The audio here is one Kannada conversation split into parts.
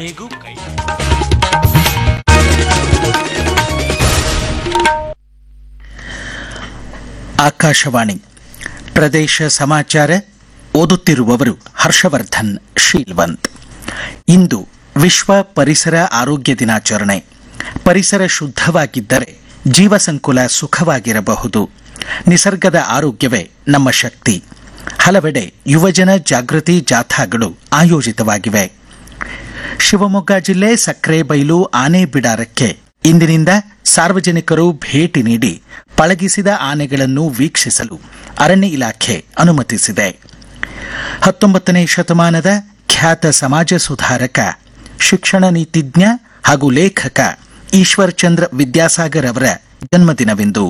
ಹೇಗೂ ಕೈ ಆಕಾಶವಾಣಿ ಪ್ರದೇಶ ಸಮಾಚಾರ ಓದುತ್ತಿರುವವರು ಹರ್ಷವರ್ಧನ್ ಶೀಲ್ವಂತ್ ಇಂದು ವಿಶ್ವ ಪರಿಸರ ಆರೋಗ್ಯ ದಿನಾಚರಣೆ ಪರಿಸರ ಶುದ್ಧವಾಗಿದ್ದರೆ ಜೀವಸಂಕುಲ ಸುಖವಾಗಿರಬಹುದು ನಿಸರ್ಗದ ಆರೋಗ್ಯವೇ ನಮ್ಮ ಶಕ್ತಿ ಹಲವೆಡೆ ಯುವಜನ ಜಾಗೃತಿ ಜಾಥಾಗಳು ಆಯೋಜಿತವಾಗಿವೆ ಶಿವಮೊಗ್ಗ ಜಿಲ್ಲೆ ಸಕ್ರೆಬೈಲು ಆನೆ ಬಿಡಾರಕ್ಕೆ ಇಂದಿನಿಂದ ಸಾರ್ವಜನಿಕರು ಭೇಟಿ ನೀಡಿ ಪಳಗಿಸಿದ ಆನೆಗಳನ್ನು ವೀಕ್ಷಿಸಲು ಅರಣ್ಯ ಇಲಾಖೆ ಅನುಮತಿಸಿದೆ ಹತ್ತೊಂಬತ್ತನೇ ಶತಮಾನದ ಖ್ಯಾತ ಸಮಾಜ ಸುಧಾರಕ ಶಿಕ್ಷಣ ನೀತಿಜ್ಞ ಹಾಗೂ ಲೇಖಕ ಈಶ್ವರ್ ಚಂದ್ರ ವಿದ್ಯಾಸಾಗರ್ ಅವರ ಜನ್ಮದಿನವಿಂದು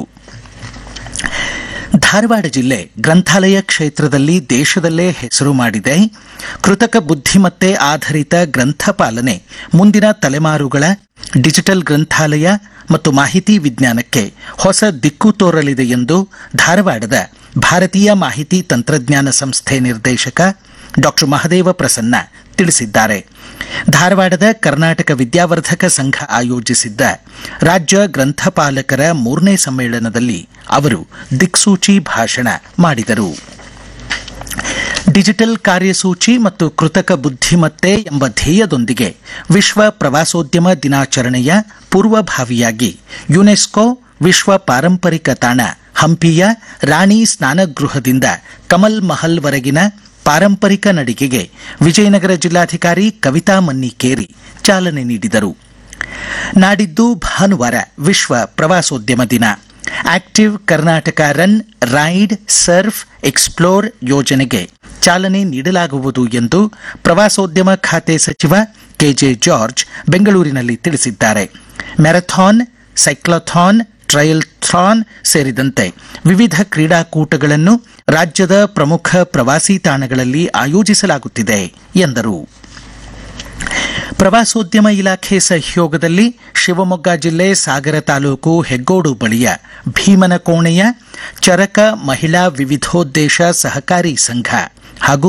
ಧಾರವಾಡ ಜಿಲ್ಲೆ ಗ್ರಂಥಾಲಯ ಕ್ಷೇತ್ರದಲ್ಲಿ ದೇಶದಲ್ಲೇ ಹೆಸರು ಮಾಡಿದೆ ಕೃತಕ ಬುದ್ಧಿಮತ್ತೆ ಆಧಾರಿತ ಗ್ರಂಥಪಾಲನೆ ಮುಂದಿನ ತಲೆಮಾರುಗಳ ಡಿಜಿಟಲ್ ಗ್ರಂಥಾಲಯ ಮತ್ತು ಮಾಹಿತಿ ವಿಜ್ಞಾನಕ್ಕೆ ಹೊಸ ದಿಕ್ಕು ತೋರಲಿದೆ ಎಂದು ಧಾರವಾಡದ ಭಾರತೀಯ ಮಾಹಿತಿ ತಂತ್ರಜ್ಞಾನ ಸಂಸ್ಥೆ ನಿರ್ದೇಶಕ ಡಾಕ್ಟರ್ ಮಹದೇವ ಪ್ರಸನ್ನ ತಿಳಿಸಿದ್ದಾರೆ ಧಾರವಾಡದ ಕರ್ನಾಟಕ ವಿದ್ಯಾವರ್ಧಕ ಸಂಘ ಆಯೋಜಿಸಿದ್ದ ರಾಜ್ಯ ಗ್ರಂಥಪಾಲಕರ ಮೂರನೇ ಸಮ್ಮೇಳನದಲ್ಲಿ ಅವರು ದಿಕ್ಸೂಚಿ ಭಾಷಣ ಮಾಡಿದರು ಡಿಜಿಟಲ್ ಕಾರ್ಯಸೂಚಿ ಮತ್ತು ಕೃತಕ ಬುದ್ಧಿಮತ್ತೆ ಎಂಬ ಧ್ಯೇಯದೊಂದಿಗೆ ವಿಶ್ವ ಪ್ರವಾಸೋದ್ಯಮ ದಿನಾಚರಣೆಯ ಪೂರ್ವಭಾವಿಯಾಗಿ ಯುನೆಸ್ಕೋ ವಿಶ್ವ ಪಾರಂಪರಿಕ ತಾಣ ಹಂಪಿಯ ರಾಣಿ ಸ್ನಾನಗೃಹದಿಂದ ಕಮಲ್ ಮಹಲ್ ವರೆಗಿನ ಪಾರಂಪರಿಕ ನಡಿಗೆಗೆ ವಿಜಯನಗರ ಜಿಲ್ಲಾಧಿಕಾರಿ ಕವಿತಾ ಮನ್ನಿಕೇರಿ ಚಾಲನೆ ನೀಡಿದರು ನಾಡಿದ್ದು ಭಾನುವಾರ ವಿಶ್ವ ಪ್ರವಾಸೋದ್ಯಮ ದಿನ active Karnataka run ride surf explore ಯೋಜನೆಗೆ ಚಾಲನೆ ನೀಡಲಾಗುವುದು ಎಂದು ಪ್ರವಾಸೋದ್ಯಮ ಖಾತೆ ಸಚಿವ ಕೆಜೆ ಜಾರ್ಜ್ ಬೆಂಗಳೂರಿನಲ್ಲಿ ತಿಳಿಸಿದ್ದಾರೆ ಮ್ಯಾರಥಾನ್ ಸೈಕ್ಲಥಾನ್ ಟ್ರಯಲ್ ಥಾನ್ ಸೇರಿದಂತೆ ವಿವಿಧ ಕ್ರೀಡಾಕೂಟಗಳನ್ನು ರಾಜ್ಯದ ಪ್ರಮುಖ ಪ್ರವಾಸಿ ತಾಣಗಳಲ್ಲಿ ಆಯೋಜಿಸಲಾಗುತ್ತಿದೆ ಎಂದರು ಪ್ರವಾಸೋದ್ಯಮ ಇಲಾಖೆ ಸಹಯೋಗದಲ್ಲಿ ಶಿವಮೊಗ್ಗ ಜಿಲ್ಲೆ ಸಾಗರ ತಾಲೂಕು ಹೆಗ್ಗೋಡು ಬಳಿಯ ಭೀಮನಕೋಣೆಯ ಚರಕ ಮಹಿಳಾ ವಿವಿಧೋದ್ದೇಶ ಸಹಕಾರಿ ಸಂಘ